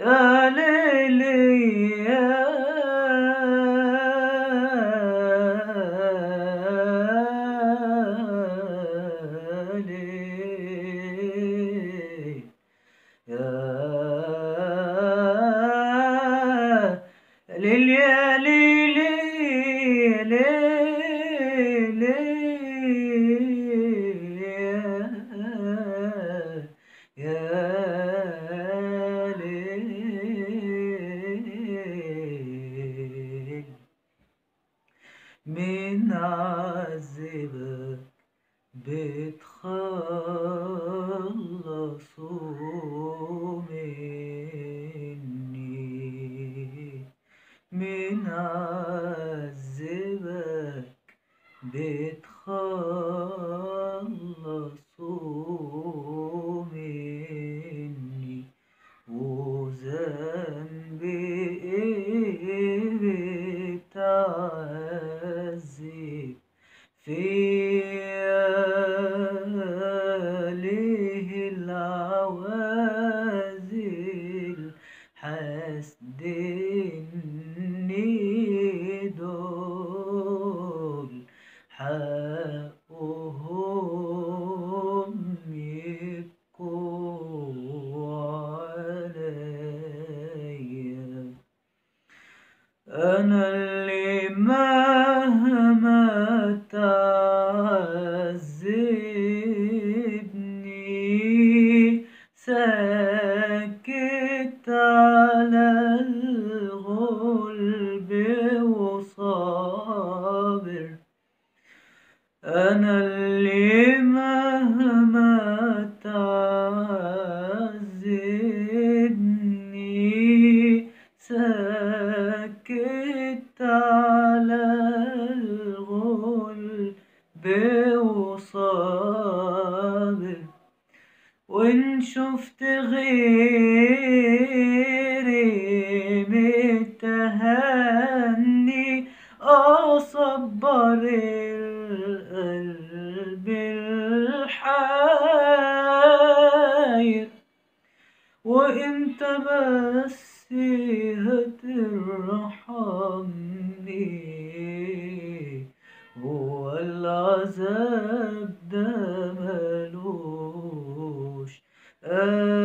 يا ليلي يا ليل يا ليل يا ليل ليل يا ليل من عذبك بتخلصوا مني من عذبك بتخلصوا مني وذنبي ايه بتعذب فيا ليه العوازل حاسدني دول حقهم يبكوا عليا أنا اللي مهما تعذبني ساكت على الغلب وصابر أنا اللي مهما تعذبني ساكت على الغلب وصابر وإن شفت غيري متهني أصبر القلب الحاير وانت بس هترحمني هو العذاب ده ملوش